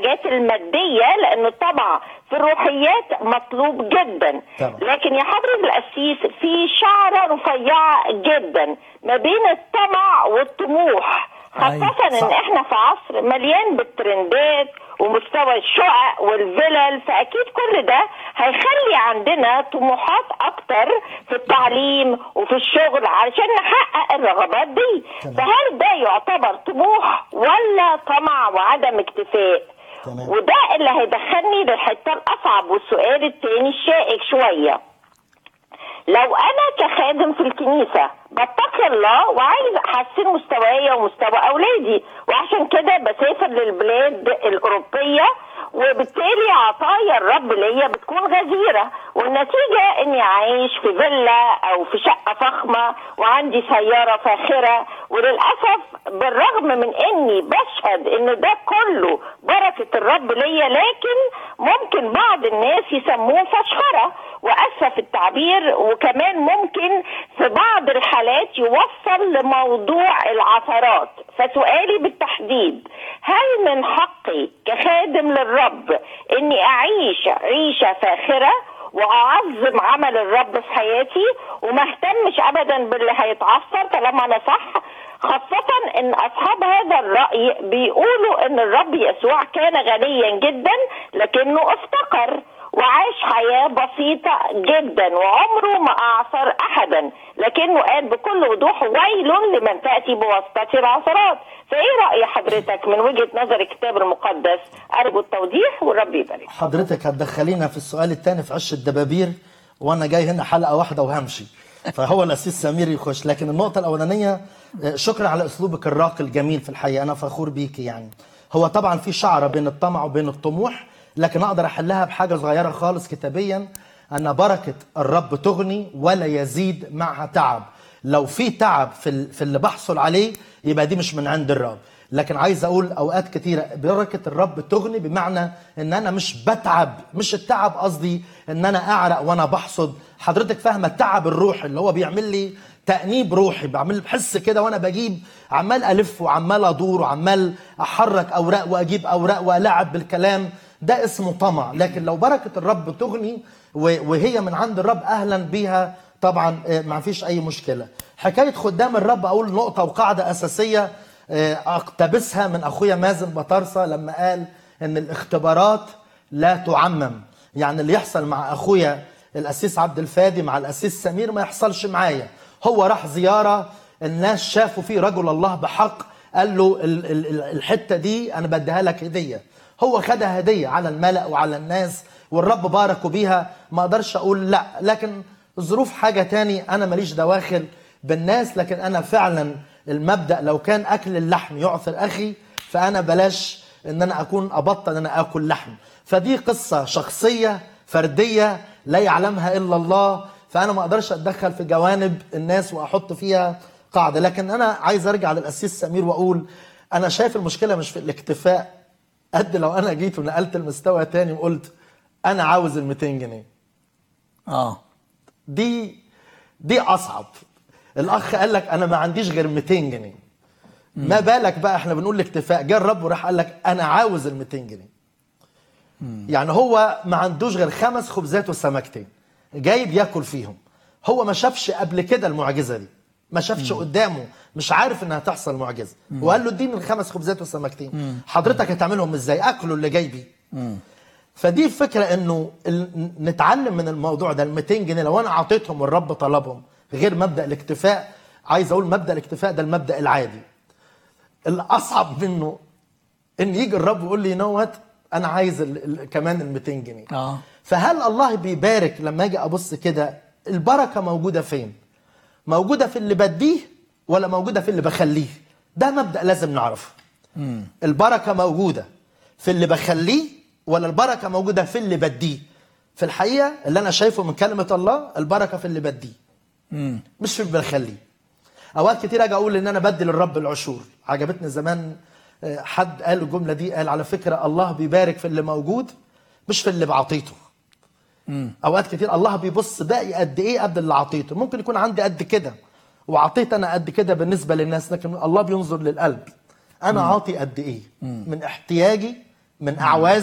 الحاجات الماديه لان الطمع في الروحيات مطلوب جدا طبعا. لكن يا حضره القسيس في شعره رفيعه جدا ما بين الطمع والطموح أيوة، خاصه صح. ان احنا في عصر مليان بالترندات ومستوى الشقق والفلل فاكيد كل ده هيخلي عندنا طموحات اكتر في التعليم وفي الشغل علشان نحقق الرغبات دي تمام. فهل ده يعتبر طموح ولا طمع وعدم اكتفاء تمام. وده اللي هيدخلني للحته الاصعب والسؤال التاني الشائك شويه لو انا كخادم في الكنيسه بتقي الله وعايز احسن مستواي ومستوى اولادي وعشان كده بسافر للبلاد الاوروبيه وبالتالي عطايا الرب ليا بتكون غزيره والنتيجه اني عايش في فيلا او في شقه فخمه وعندي سياره فاخره وللاسف بالرغم من اني بشهد ان ده كله بركه الرب ليا لكن ممكن بعض الناس يسموه فشخره واسف في التعبير وكمان ممكن في بعض الحالات يوصل لموضوع العثرات فسؤالي بالتحديد هل من حقي كخادم للرب اني اعيش عيشه فاخره واعظم عمل الرب في حياتي وما اهتمش ابدا باللي هيتعثر طالما انا صح خاصة ان اصحاب هذا الرأي بيقولوا ان الرب يسوع كان غنيا جدا لكنه افتقر وعاش حياة بسيطة جدا وعمره ما أعثر أحدا لكنه قال بكل وضوح ويل لمن تأتي بواسطة العثرات فإيه رأي حضرتك من وجهة نظر الكتاب المقدس أرجو التوضيح والرب يبارك حضرتك هتدخلينا في السؤال الثاني في عش الدبابير وانا جاي هنا حلقه واحده وهمشي فهو الاسيس سمير يخش لكن النقطه الاولانيه آه، شكرا على اسلوبك الراقي الجميل في الحقيقه انا فخور بيكي يعني هو طبعا في شعره بين الطمع وبين الطموح لكن اقدر احلها بحاجه صغيره خالص كتابيا ان بركه الرب تغني ولا يزيد معها تعب لو في تعب في ال- في اللي بحصل عليه يبقى دي مش من عند الرب لكن عايز اقول اوقات كتيره بركه الرب تغني بمعنى ان انا مش بتعب مش التعب قصدي ان انا اعرق وانا بحصد حضرتك فاهمه التعب الروحي اللي هو بيعمل لي تأنيب روحي بعمل بحس كده وانا بجيب عمال الف وعمال ادور وعمال احرك اوراق واجيب اوراق والعب بالكلام ده اسمه طمع لكن لو بركه الرب تغني و- وهي من عند الرب اهلا بيها طبعا آه، ما فيش اي مشكله حكايه خدام الرب اقول نقطه وقاعده اساسيه آه، اقتبسها من اخويا مازن بطرسه لما قال ان الاختبارات لا تعمم يعني اللي يحصل مع اخويا الاسيس عبد الفادي مع الاسيس سمير ما يحصلش معايا هو راح زياره الناس شافوا فيه رجل الله بحق قال له ال- ال- ال- الحته دي انا بديها لك هديه هو خدها هديه على الملأ وعلى الناس والرب باركوا بيها ما اقدرش اقول لا لكن الظروف حاجه تاني انا ماليش دواخل بالناس لكن انا فعلا المبدا لو كان اكل اللحم يعثر اخي فانا بلاش ان انا اكون ابطل ان انا اكل لحم فدي قصه شخصيه فرديه لا يعلمها الا الله فانا ما اقدرش اتدخل في جوانب الناس واحط فيها قاعده لكن انا عايز ارجع للاسيس سمير واقول انا شايف المشكله مش في الاكتفاء قد لو انا جيت ونقلت المستوى تاني وقلت انا عاوز ال 200 جنيه اه دي دي اصعب الاخ قال لك انا ما عنديش غير 200 جنيه ما بالك بقى احنا بنقول الاكتفاء جه الرب وراح قال لك انا عاوز ال 200 جنيه يعني هو ما عندوش غير خمس خبزات وسمكتين جاي بياكل فيهم هو ما شافش قبل كده المعجزه دي ما شافش قدامه مش عارف انها تحصل معجزه وقال له اديني الخمس خبزات وسمكتين حضرتك هتعملهم ازاي اكله اللي جاي بيه فدي الفكره انه ال- نتعلم من الموضوع ده ال 200 جنيه لو انا اعطيتهم والرب طلبهم غير مبدا الاكتفاء عايز اقول مبدا الاكتفاء ده المبدا العادي الاصعب منه ان يجي الرب يقول لي نو وات انا عايز ال ال كمان ال 200 جنيه آه. فهل الله بيبارك لما اجي ابص كده البركه موجوده فين موجوده في اللي بديه ولا موجوده في اللي بخليه ده مبدا لازم نعرفه البركه موجوده في اللي بخليه ولا البركه موجوده في اللي بديه في الحقيقه اللي انا شايفه من كلمه الله البركه في اللي بديه مش في اللي بخليه اوقات كتير اجي اقول ان انا بدي للرب العشور عجبتني زمان آه، حد قال الجمله دي قال على فكره الله بيبارك في اللي موجود مش في اللي بعطيته اوقات كتير الله بيبص باقي قد ايه قد اللي عطيته ممكن يكون عندي قد كده وعطيت انا قد كده بالنسبه للناس لكن الله بينظر للقلب انا عاطي قد ايه من احتياجي من اعواز